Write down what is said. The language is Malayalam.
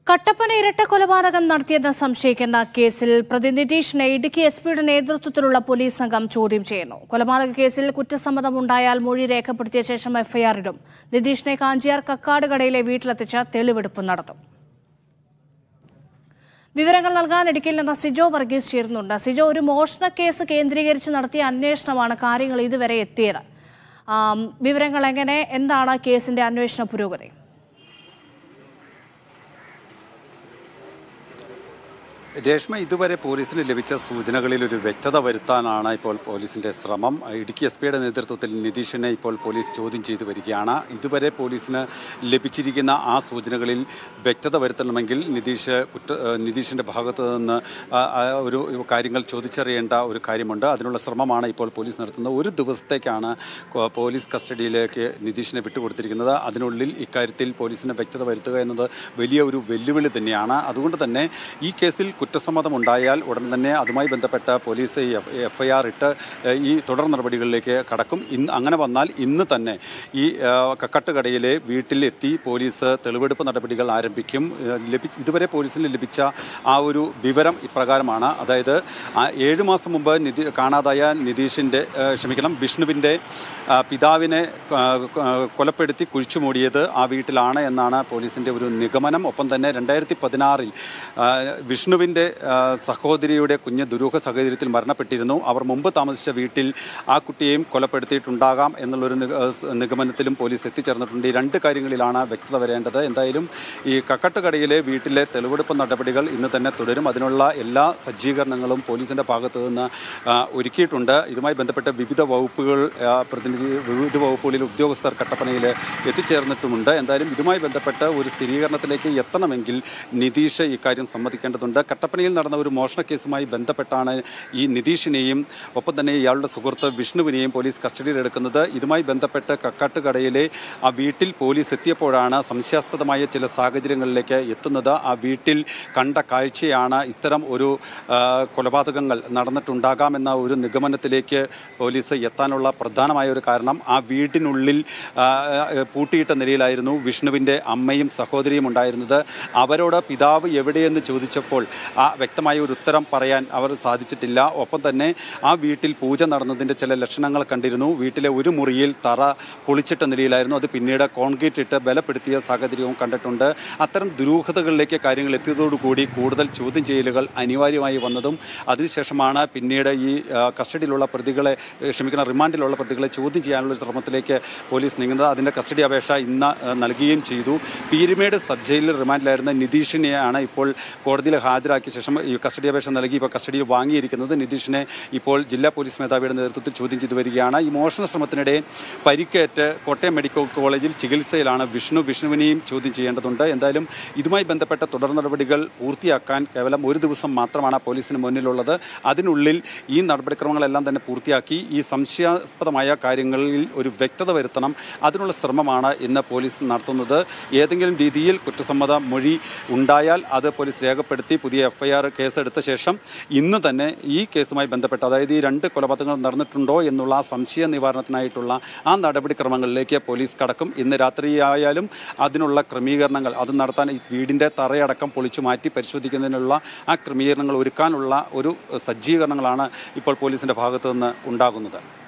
കട്ടപ്പന ഇരട്ട കൊലപാതകം നടത്തിയെന്ന് സംശയിക്കുന്ന കേസിൽ പ്രതി നിതീഷിനെ ഇടുക്കി എസ് പിയുടെ നേതൃത്വത്തിലുള്ള പോലീസ് സംഘം ചോദ്യം ചെയ്യുന്നു കൊലപാതക കേസിൽ കുറ്റസമ്മതമുണ്ടായാൽ മൊഴി രേഖപ്പെടുത്തിയ ശേഷം എഫ്ഐആർ ഇടും നിതീഷിനെ കാഞ്ചിയാർ കക്കാട് കടയിലെ വീട്ടിലെത്തിച്ച് തെളിവെടുപ്പ് നടത്തും വിവരങ്ങൾ നൽകാൻ ഇടുക്കിയിൽ നിന്ന് സിജോ വർഗീസ് ചേരുന്നുണ്ട് സിജോ ഒരു മോഷണ കേസ് കേന്ദ്രീകരിച്ച് നടത്തിയ അന്വേഷണമാണ് കാര്യങ്ങൾ ഇതുവരെ എത്തിയത് ആം, വിവരങ്ങൾ എങ്ങനെ എന്താണ് കേസിന്റെ അന്വേഷണ പുരോഗതി രേഷ്മ ഇതുവരെ പോലീസിന് ലഭിച്ച സൂചനകളിൽ ഒരു വ്യക്തത വരുത്താനാണ് ഇപ്പോൾ പോലീസിന്റെ ശ്രമം ഇടുക്കി എസ് പിയുടെ നേതൃത്വത്തിൽ നിതീഷിനെ ഇപ്പോൾ പോലീസ് ചോദ്യം ചെയ്തു വരികയാണ് ഇതുവരെ പോലീസിന് ലഭിച്ചിരിക്കുന്ന ആ സൂചനകളിൽ വ്യക്തത വരുത്തണമെങ്കിൽ നിതീഷ് കുറ്റ ഏഹ് നിതീഷിന്റെ ഭാഗത്ത് നിന്ന് ആ, ആ, ഒരു കാര്യങ്ങൾ ചോദിച്ചറിയേണ്ട ഒരു കാര്യമുണ്ട് അതിനുള്ള ശ്രമമാണ് ഇപ്പോൾ പോലീസ് നടത്തുന്നത് ഒരു ദിവസത്തേക്കാണ് കൊ- പോലീസ് കസ്റ്റഡിയിലേക്ക് നിതീഷിനെ വിട്ടുകൊടുത്തിരിക്കുന്നത് അതിനുള്ളിൽ ഇക്കാര്യത്തിൽ പോലീസിന് വ്യക്തത വരുത്തുക എന്നത് വലിയ ഒരു വെല്ലുവിളി തന്നെയാണ് അതുകൊണ്ട് തന്നെ ഈ കേസിൽ കുറ്റസമ്മതം ഉണ്ടായാൽ ഉടൻ തന്നെ അതുമായി ബന്ധപ്പെട്ട പോലീസ് എഫ് ഐ ആർ ഇട്ട് ഏഹ്, ഈ തുടർ നടപടികളിലേക്ക് കടക്കും ഇന്ന് അങ്ങനെ വന്നാൽ ഇന്ന് തന്നെ ഈ ഏഹ്, കക്കട്ടുകടയിലെ വീട്ടിലെത്തി പോലീസ് തെളിവെടുപ്പ് നടപടികൾ ആരംഭിക്കും ഏഹ്, ലഭി ഇതുവരെ പോലീസിന് ലഭിച്ച ആ ഒരു വിവരം ഇപ്രകാരമാണ് അതായത് ആ ഏഴ് മാസം മുമ്പ് നിധി കാണാതായ നിതീഷിൻ്റെ ഏഹ്, ക്ഷമിക്കണം വിഷ്ണുവിൻ്റെ ആ, പിതാവിനെ ആ, ആ, കൊലപ്പെടുത്തി കുഴിച്ചു മൂടിയത് ആ വീട്ടിലാണ് എന്നാണ് പോലീസിൻ്റെ ഒരു നിഗമനം ഒപ്പം തന്നെ രണ്ടായിരത്തി പതിനാറിൽ വിഷ്ണുവിൻ്റെ ആ, സഹോദരിയുടെ കുഞ്ഞ് ദുരൂഹ സാഹചര്യത്തിൽ മരണപ്പെട്ടിരുന്നു അവർ മുമ്പ് താമസിച്ച വീട്ടിൽ ആ കുട്ടിയെയും കൊലപ്പെടുത്തിയിട്ടുണ്ടാകാം എന്നുള്ളൊരു നിഗ- ആ, സ് നിഗമനത്തിലും പോലീസ് എത്തിച്ചേർന്നിട്ടുണ്ട് ഈ രണ്ട് കാര്യങ്ങളിലാണ് വ്യക്തത വരേണ്ടത് എന്തായാലും ഈ കക്കട്ടുകടയിലെ വീട്ടിലെ തെളിവെടുപ്പ് നടപടികൾ ഇന്ന് തന്നെ തുടരും അതിനുള്ള എല്ലാ സജ്ജീകരണങ്ങളും പോലീസിൻ്റെ ഭാഗത്തു നിന്ന് ആ, ഒരുക്കിയിട്ടുണ്ട് ഇതുമായി ബന്ധപ്പെട്ട വിവിധ വകുപ്പുകൾ ആ, പ്രതിനിധി വിവിധ വകുപ്പുകളിൽ ഉദ്യോഗസ്ഥർ കട്ടപ്പനയിൽ എത്തിച്ചേർന്നിട്ടുമുണ്ട് എന്തായാലും ഇതുമായി ബന്ധപ്പെട്ട് ഒരു സ്ഥിരീകരണത്തിലേക്ക് എത്തണമെങ്കിൽ നിതീഷ് ഇക്കാര്യം സമ്മതിക്കേണ്ടതുണ്ട് കട്ടപ്പനയിൽ നടന്ന ഒരു മോഷണ കേസുമായി ബന്ധപ്പെട്ടാണ് ഈ നിതീഷിനെയും ഒപ്പം തന്നെ ഇയാളുടെ സുഹൃത്ത് വിഷ്ണുവിനെയും പോലീസ് കസ്റ്റഡിയിലെടുക്കുന്നത് ഇതുമായി ബന്ധപ്പെട്ട് കക്കാട്ടുകടയിലെ ആ വീട്ടിൽ പോലീസ് എത്തിയപ്പോഴാണ് സംശയാസ്പദമായ ചില സാഹചര്യങ്ങളിലേക്ക് എത്തുന്നത് ആ വീട്ടിൽ കണ്ട കാഴ്ചയാണ് ഇത്തരം ഒരു ആ, കൊലപാതകങ്ങൾ നടന്നിട്ടുണ്ടാകാമെന്ന ഒരു നിഗമനത്തിലേക്ക് പോലീസ് എത്താനുള്ള പ്രധാനമായ ഒരു കാരണം ആ വീട്ടിനുള്ളിൽ ആ, ആ, പൂട്ടിയിട്ട നിലയിലായിരുന്നു വിഷ്ണുവിൻ്റെ അമ്മയും സഹോദരിയും ഉണ്ടായിരുന്നത് അവരോട് പിതാവ് എവിടെയെന്ന് ചോദിച്ചപ്പോൾ ആ വ്യക്തമായ ഒരു ഉത്തരം പറയാൻ അവർ സാധിച്ചിട്ടില്ല ഒപ്പം തന്നെ ആ വീട്ടിൽ പൂജ നടന്നതിൻ്റെ ചില ലക്ഷണങ്ങൾ കണ്ടിരുന്നു വീട്ടിലെ ഒരു മുറിയിൽ തറ പൊളിച്ചിട്ട നിലയിലായിരുന്നു അത് പിന്നീട് കോൺക്രീറ്റ് ഇട്ട് ബലപ്പെടുത്തിയ സാഹചര്യവും കണ്ടിട്ടുണ്ട് അത്തരം ദുരൂഹതകളിലേക്ക് കാര്യങ്ങൾ എത്തിയതോടുകൂടി കൂടുതൽ ചോദ്യം ചെയ്യലുകൾ അനിവാര്യമായി വന്നതും അതിനുശേഷമാണ് പിന്നീട് ഈ ആ, കസ്റ്റഡിയിലുള്ള പ്രതികളെ ഏ, ക്ഷമിക്കണം റിമാൻഡിലുള്ള പ്രതികളെ ചോദ്യം ചെയ്യാനുള്ള ഒരു ശ്രമത്തിലേക്ക് പോലീസ് നീങ്ങുന്നത് അതിൻ്റെ കസ്റ്റഡി അപേക്ഷ ഇന്ന് ആ, നൽകുകയും ചെയ്തു പീരുമേട് സബ് ജയിലിൽ റിമാൻഡിലായിരുന്ന നിതീഷിനെയാണ് ഇപ്പോൾ കോടതിയിൽ ഹാജരാക്കിയ ശേഷം ഈ കസ്റ്റഡി അപേക്ഷ നൽകി ഇപ്പോൾ കസ്റ്റഡിയിൽ വാങ്ങിയിരിക്കുന്നത് നിതീഷിനെ ഇപ്പോൾ ജില്ലാ പോലീസ് മേധാവിയുടെ നേതൃത്വത്തിൽ ചോദ്യം ചെയ്തു വരികയാണ് ഈ മോഷണ ശ്രമത്തിനിടെ പരിക്കേറ്റ് കോട്ടയം മെഡിക്കൽ കോളേജിൽ ചികിത്സയിലാണ് വിഷ്ണു വിഷ്ണുവിനെയും ചോദ്യം ചെയ്യേണ്ടതുണ്ട് എന്തായാലും ഇതുമായി ബന്ധപ്പെട്ട തുടർ നടപടികൾ പൂർത്തിയാക്കാൻ കേവലം ഒരു ദിവസം മാത്രമാണ് പോലീസിന് മുന്നിലുള്ളത് അതിനുള്ളിൽ ഈ നടപടിക്രമങ്ങളെല്ലാം തന്നെ പൂർത്തിയാക്കി ഈ സംശയാസ്പദമായ കാര്യങ്ങളിൽ ഒരു വ്യക്തത വരുത്തണം അതിനുള്ള ശ്രമമാണ് ഇന്ന് പോലീസ് നടത്തുന്നത് ഏതെങ്കിലും രീതിയിൽ കുറ്റസമ്മത മൊഴി ഉണ്ടായാൽ അത് പോലീസ് രേഖപ്പെടുത്തി പുതിയ എഫ്ഐആർ കേസെടുത്ത ശേഷം ഇന്ന് തന്നെ ഈ കേസുമായി ബന്ധപ്പെട്ട് അതായത് ഈ രണ്ട് കൊലപാതകങ്ങൾ നടന്നിട്ടുണ്ടോ എന്നുള്ള ആ സംശയ നിവാരണത്തിനായിട്ടുള്ള ആ നടപടിക്രമങ്ങളിലേക്ക് പോലീസ് കടക്കും ഇന്ന് രാത്രിയായാലും അതിനുള്ള ക്രമീകരണങ്ങൾ അത് നടത്താൻ ഈ വീടിൻ്റെ തറയടക്കം പൊളിച്ചു മാറ്റി പരിശോധിക്കുന്നതിനുള്ള ആ ക്രമീകരണങ്ങൾ ഒരുക്കാനുള്ള ഒരു സജ്ജീകരണങ്ങളാണ് ഇപ്പോൾ പോലീസിൻ്റെ ഭാഗത്തു നിന്ന് ഉണ്ടാകുന്നത്